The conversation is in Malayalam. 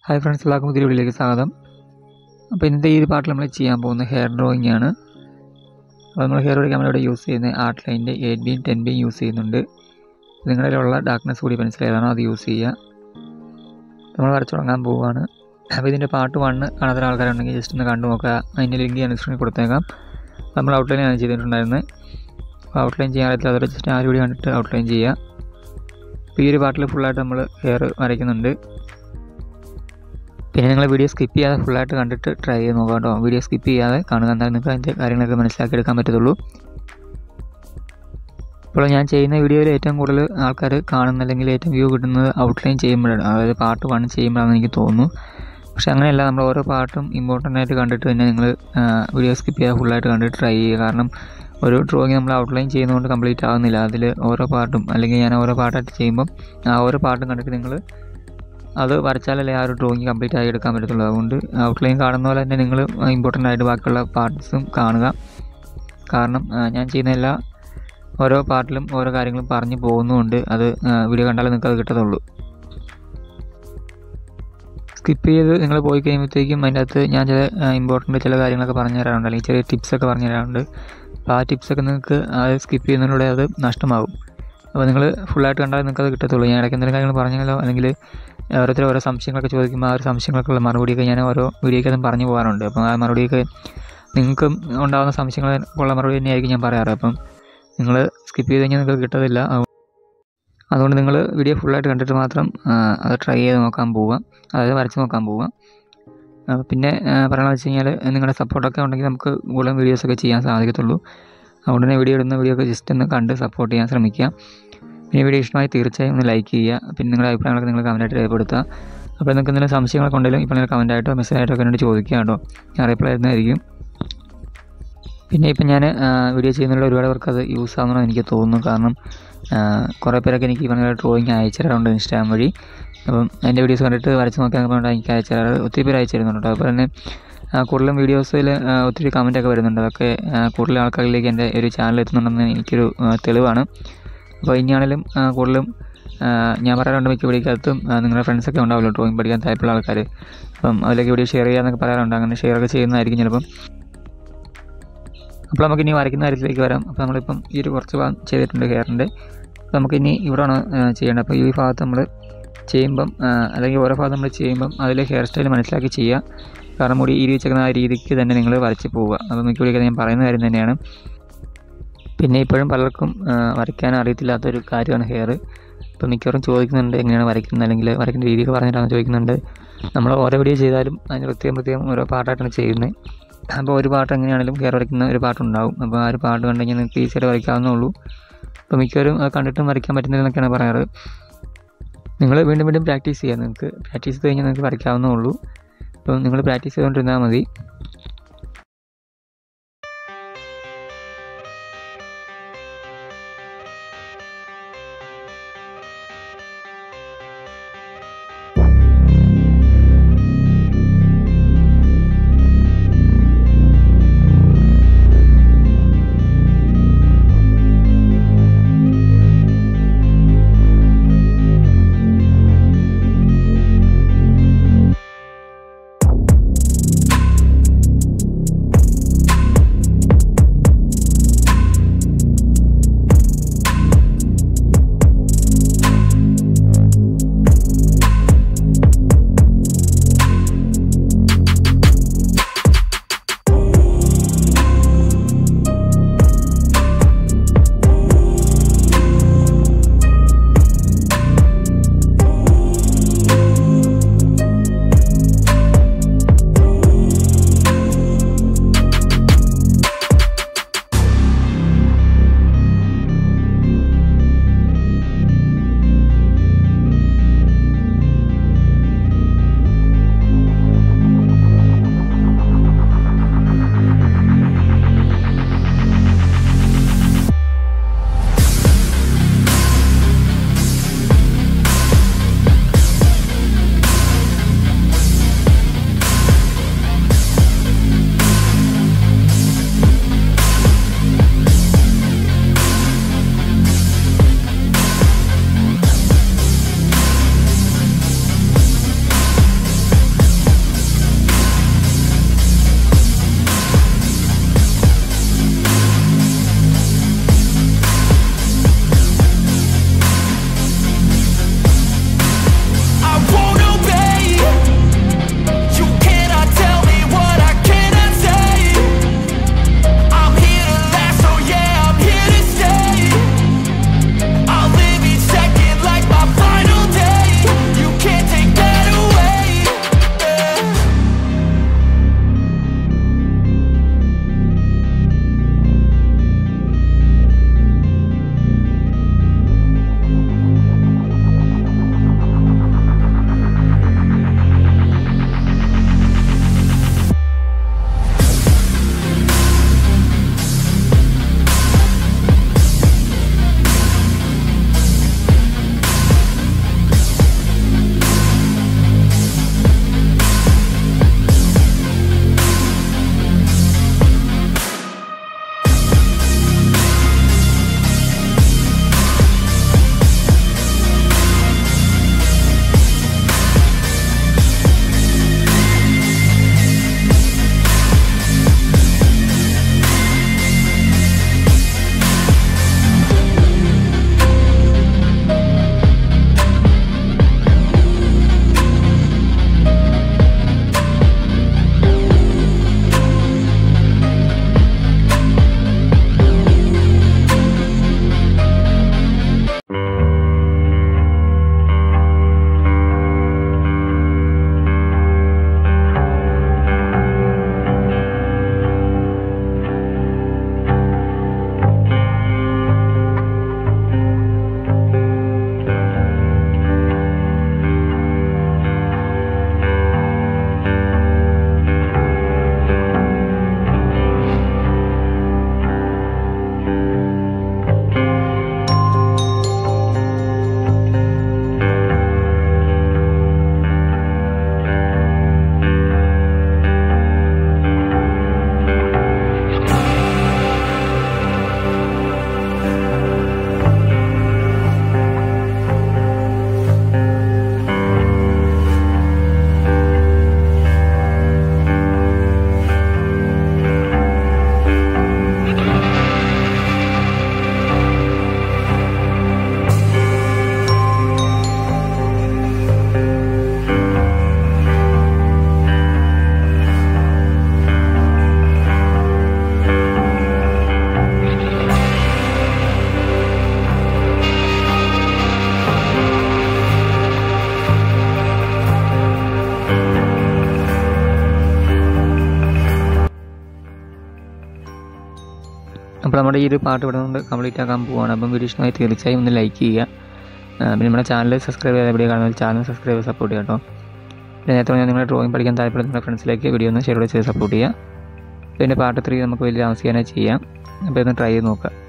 ഹായ് ഫ്രണ്ട്സ് എല്ലാവർക്കും പുതിയ വീഡിയോയിലേക്ക് സ്വാഗതം അപ്പോൾ ഇന്നത്തെ ഈ ഒരു പാട്ടിൽ നമ്മൾ ചെയ്യാൻ പോകുന്ന ഹെയർ ഡ്രോയിങ് ആണ് അപ്പോൾ നമ്മൾ ഹെയർ ഡ്രോയിങ് നമ്മളിവിടെ യൂസ് ചെയ്യുന്ന ആർട്ട് ലൈനിൻ്റെ എയ്റ്റ് ബിയും ടെൻ ബിയും യൂസ് ചെയ്യുന്നുണ്ട് നിങ്ങളുടെ കയ്യിലുള്ള ഡാർക്ക്നെസ് കൂടി പെൻസിൽ ഏതാണോ അത് യൂസ് ചെയ്യുക നമ്മൾ വരച്ചു തുടങ്ങാൻ പോവുകയാണ് അപ്പോൾ ഇതിൻ്റെ പാർട്ട് വണ്ണ് കാണാത്ത ആൾക്കാരുണ്ടെങ്കിൽ ജസ്റ്റ് ഒന്ന് കണ്ടു നോക്കുക അതിൻ്റെ ലിങ്ക് ഞാൻ ഡിസ്ക്രിപ്ഷനിൽ കൊടുത്തേക്കാം നമ്മൾ ഔട്ട്ലൈനാണ് ചെയ്തിട്ടുണ്ടായിരുന്നത് അപ്പോൾ ഔട്ട്ലൈൻ ചെയ്യാൻ അറിയത്തില്ല അതൊരു ജസ്റ്റ് ആ വീഡിയോ കണ്ടിട്ട് ഔട്ട്ലൈൻ ചെയ്യുക അപ്പോൾ ഈ ഒരു പാട്ടിൽ ഫുള്ളായിട്ട് നമ്മൾ ഹെയർ വരയ്ക്കുന്നുണ്ട് പിന്നെ നിങ്ങൾ വീഡിയോ സ്കിപ്പ് ചെയ്യാതെ ഫുള്ളായിട്ട് കണ്ടിട്ട് ട്രൈ ചെയ്ത് നോക്കാം കേട്ടോ വീഡിയോ സ്കിപ്പ് ചെയ്യാതെ കാണുക എന്നാൽ നിങ്ങൾക്ക് അതിൻ്റെ കാര്യങ്ങളൊക്കെ മനസ്സിലാക്കി എടുക്കാൻ പറ്റത്തുള്ളൂ ഇപ്പോൾ ഞാൻ ചെയ്യുന്ന വീഡിയോയിൽ ഏറ്റവും കൂടുതൽ ആൾക്കാർ കാണുന്ന അല്ലെങ്കിൽ ഏറ്റവും വ്യൂ കിട്ടുന്നത് ഔട്ട്ലൈൻ ചെയ്യുമ്പോഴാണ് അതായത് പാർട്ട് വൺ ചെയ്യുമ്പോഴാണെന്ന് എനിക്ക് തോന്നുന്നു പക്ഷേ അങ്ങനെയല്ല നമ്മൾ ഓരോ പാർട്ടും ഇമ്പോർട്ടൻ്റ് ആയിട്ട് കണ്ടിട്ട് തന്നെ നിങ്ങൾ വീഡിയോ സ്കിപ്പ് ചെയ്യാതെ ഫുള്ളായിട്ട് കണ്ടിട്ട് ട്രൈ ചെയ്യുക കാരണം ഒരു ഡ്രോയിങ് നമ്മൾ ഔട്ട്ലൈൻ ചെയ്യുന്നതുകൊണ്ട് കംപ്ലീറ്റ് ആകുന്നില്ല അതിൽ ഓരോ പാർട്ടും അല്ലെങ്കിൽ ഞാൻ ഓരോ പാർട്ടായിട്ട് ചെയ്യുമ്പം ആ ഓരോ പാർട്ടും കണ്ടിട്ട് നിങ്ങൾ അത് വരച്ചാലല്ലേ ആ ഒരു ഡ്രോയിങ് കംപ്ലീറ്റ് ആയി എടുക്കാൻ പറ്റത്തുള്ളൂ അതുകൊണ്ട് ഔട്ട്ലൈൻ കാണുന്ന പോലെ തന്നെ നിങ്ങൾ ഇമ്പോർട്ടൻ്റ് ആയിട്ട് ബാക്കിയുള്ള പാർട്സും കാണുക കാരണം ഞാൻ ചെയ്യുന്ന എല്ലാ ഓരോ പാർട്ടിലും ഓരോ കാര്യങ്ങളും പറഞ്ഞു പോകുന്നുമുണ്ട് അത് വീഡിയോ കണ്ടാലേ നിങ്ങൾക്ക് അത് കിട്ടത്തുള്ളൂ സ്കിപ്പ് ചെയ്ത് നിങ്ങൾ പോയി കഴിയുമ്പോഴത്തേക്കും അതിൻ്റെ അകത്ത് ഞാൻ ചില ഇമ്പോർട്ടൻ്റ് ചില കാര്യങ്ങളൊക്കെ പറഞ്ഞു തരാറുണ്ട് അല്ലെങ്കിൽ ചെറിയ ടിപ്സൊക്കെ പറഞ്ഞു തരാറുണ്ട് അപ്പോൾ ആ ടിപ്സൊക്കെ നിങ്ങൾക്ക് അത് സ്കിപ്പ് ചെയ്യുന്നതിലൂടെ അത് നഷ്ടമാകും അപ്പോൾ നിങ്ങൾ ഫുള്ളായിട്ട് കണ്ടാൽ നിങ്ങൾക്ക് അത് കിട്ടത്തുള്ളൂ ഞാൻ ഇടയ്ക്ക് എന്തെങ്കിലും കാര്യങ്ങൾ പറഞ്ഞാലോ അല്ലെങ്കിൽ ഓരോരുത്തർ ഓരോ സംശയങ്ങളൊക്കെ ചോദിക്കുമ്പോൾ ആ ഒരു സംശയങ്ങൾക്കുള്ള മറുപടിയൊക്കെ ഞാൻ ഓരോ വീഡിയോയ്ക്ക് അതും പറഞ്ഞു പോകാറുണ്ട് അപ്പം ആ മറുപടിയൊക്കെ നിങ്ങൾക്കും ഉണ്ടാകുന്ന സംശയങ്ങൾക്കുള്ള മറുപടി തന്നെയായിരിക്കും ഞാൻ പറയാറ് അപ്പം നിങ്ങൾ സ്കിപ്പ് ചെയ്ത് കഴിഞ്ഞാൽ നിങ്ങൾക്ക് കിട്ടത്തില്ല അതുകൊണ്ട് നിങ്ങൾ വീഡിയോ ഫുള്ളായിട്ട് കണ്ടിട്ട് മാത്രം അത് ട്രൈ ചെയ്ത് നോക്കാൻ പോവുക അതായത് വരച്ച് നോക്കാൻ പോവുക പിന്നെ പറയണമെന്ന് വെച്ച് കഴിഞ്ഞാൽ നിങ്ങളുടെ സപ്പോർട്ടൊക്കെ ഉണ്ടെങ്കിൽ നമുക്ക് കൂടുതലും വീഡിയോസൊക്കെ ചെയ്യാൻ സാധിക്കത്തുള്ളൂ അതുകൊണ്ട് തന്നെ വീഡിയോ ഇടുന്ന വീഡിയോ ഒക്കെ ജസ്റ്റ് ഒന്ന് കണ്ട് സപ്പോർട്ട് ചെയ്യാൻ ശ്രമിക്കുക പിന്നെ വീഡിയോ ഇഷ്ടമായി തീർച്ചയായും ഒന്ന് ലൈക്ക് ചെയ്യുക പിന്നെ നിങ്ങളുടെ അഭിപ്രായങ്ങളൊക്കെ നിങ്ങൾ കമൻറ്റായിട്ട് രേഖപ്പെടുത്തുക അപ്പോൾ നിങ്ങൾക്ക് എന്തെങ്കിലും സംശയങ്ങളൊക്കെ ഉണ്ടെങ്കിലും ഇപ്പോൾ നിങ്ങൾ കമൻറ്റായിട്ടോ മെസ്സേജായിട്ടോ ഒക്കെ എന്നോട് ചോദിക്കുക കേട്ടോ ഞാൻ റിപ്ലൈ തരുന്നതായിരിക്കും പിന്നെ ഇപ്പം ഞാൻ വീഡിയോ ചെയ്യുന്നതിലൂടെ ഒരുപാട് പേർക്ക് അത് യൂസ് ആകുന്നതെന്ന് എനിക്ക് തോന്നുന്നു കാരണം കുറേ പേരൊക്കെ എനിക്ക് ഈ പറഞ്ഞ ഡ്രോയിങ് അയച്ചു തരാറുണ്ട് ഇൻസ്റ്റാഗ്രാം വഴി അപ്പം എൻ്റെ വീഡിയോസ് കണ്ടിട്ട് വരച്ച് നോക്കിയാൽ പറഞ്ഞാൽ എനിക്ക് അയച്ചു തരാറ് ഒത്തിരി പേര് അയച്ചു തരുന്നുണ്ട് അതുപോലെ തന്നെ കൂടുതലും വീഡിയോസിൽ ഒത്തിരി കമൻറ്റൊക്കെ വരുന്നുണ്ട് അതൊക്കെ കൂടുതൽ ആൾക്കാരിലേക്ക് എൻ്റെ ഒരു ചാനൽ എത്തുന്നുണ്ടെന്ന് എനിക്കൊരു തെളിവാണ് അപ്പോൾ ഇനിയാണെങ്കിലും കൂടുതലും ഞാൻ പറയാറുണ്ട് മിക്ക വീഡിയോക്കകത്തും നിങ്ങളുടെ ഫ്രണ്ട്സൊക്കെ ഉണ്ടാവുമല്ലോ ഡ്രോയിങ് പഠിക്കാൻ താല്പര്യമുള്ള ആൾക്കാർ അപ്പം അതിലേക്ക് വീഡിയോ ഷെയർ ചെയ്യാമെന്നൊക്കെ പറയാറുണ്ട് അങ്ങനെ ഷെയർ ഒക്കെ ചെയ്യുന്നതായിരിക്കും ചിലപ്പം അപ്പോൾ നമുക്ക് ഇനി വരയ്ക്കുന്ന കാര്യത്തിലേക്ക് വരാം അപ്പോൾ നമ്മളിപ്പം ഈ ഒരു കുറച്ച് ഭാഗം ചെയ്തിട്ടുണ്ട് ഹെയറിൻ്റെ അപ്പോൾ നമുക്ക് ഇനി ഇവിടെയാണ് ചെയ്യേണ്ടത് അപ്പോൾ ഈ ഭാഗത്ത് നമ്മൾ ചെയ്യുമ്പം അല്ലെങ്കിൽ ഓരോ ഭാഗത്ത് നമ്മൾ ചെയ്യുമ്പം അതിൽ ഹെയർ സ്റ്റൈൽ മനസ്സിലാക്കി ചെയ്യുക കാരണം മുടി ഇരി വെച്ചേക്കുന്ന ആ രീതിക്ക് തന്നെ നിങ്ങൾ വരച്ച് പോവുക അപ്പോൾ മിക്ക വീഡിയോക്കെ ഞാൻ പറയുന്ന കാര്യം തന്നെയാണ് പിന്നെ ഇപ്പോഴും പലർക്കും വരയ്ക്കാൻ അറിയത്തില്ലാത്തൊരു കാര്യമാണ് ഹെയർ ഇപ്പോൾ മിക്കവാറും ചോദിക്കുന്നുണ്ട് എങ്ങനെയാണ് വരയ്ക്കുന്നത് അല്ലെങ്കിൽ വരയ്ക്കേണ്ട രീതിയൊക്കെ പറഞ്ഞിട്ടാണ് ചോദിക്കുന്നുണ്ട് നമ്മൾ ഓരോ വീഡിയോ ചെയ്താലും അതിന് പ്രത്യേകം പ്രത്യേകം ഓരോ പാട്ടായിട്ടാണ് ചെയ്യുന്നത് അപ്പോൾ ഒരു പാട്ട് എങ്ങനെയാണെങ്കിലും ഹെയർ വരയ്ക്കുന്ന ഒരു പാട്ടുണ്ടാവും അപ്പോൾ ആ ഒരു പാട്ട് കണ്ടു കഴിഞ്ഞാൽ നിങ്ങൾക്ക് ഈസിയായിട്ട് വരയ്ക്കാവുന്നുള്ളൂ അപ്പോൾ മിക്കവരും അത് കണ്ടിട്ടും വരയ്ക്കാൻ പറ്റുന്നില്ലെന്നൊക്കെയാണ് പറയാറ് നിങ്ങൾ വീണ്ടും വീണ്ടും പ്രാക്ടീസ് ചെയ്യുക നിങ്ങൾക്ക് പ്രാക്ടീസ് ചെയ്ത് കഴിഞ്ഞാൽ നിങ്ങൾക്ക് വരയ്ക്കാവുന്നേ ഉള്ളൂ അപ്പോൾ നിങ്ങൾ പ്രാക്ടീസ് ചെയ്തുകൊണ്ടിരുന്നാൽ മതി അപ്പോൾ നമ്മുടെ ഈ ഒരു പാട്ട് ഇവിടെ കൊണ്ട് കംപ്ലീറ്റ് ആക്കാൻ പോവുകയാണ് അപ്പം വീഡിയോ ഇഷ്ടമായി തീർച്ചയായും ഒന്ന് ലൈക്ക് ചെയ്യുക ആ, പിന്നെ നമ്മുടെ ചാനൽ സബ്സ്ക്രൈബ് ചെയ്താൽ വീഡിയോ കാണുന്നത് ചാനൽ സബ്സ്ക്രൈബ് ചെയ്ത് സപ്പോർട്ട് ചെയ്യാം കേട്ടോ പിന്നെ നേരത്തെ ഞാൻ നിങ്ങളുടെ ഡ്രോയിങ് പഠിക്കാൻ താല്പര്യം നിങ്ങളുടെ ഫ്രണ്ട്സിലേക്ക് വീഡിയോ ഒന്ന് ഷെയർ ചെയ്ത് സപ്പോർട്ട് ചെയ്യുക പിന്നെ പാർട്ട് ത്രീ നമുക്ക് വലിയ താമസിക്കാനായി ചെയ്യാം അപ്പോൾ ഒന്ന് ട്രൈ ചെയ്ത് നോക്കുക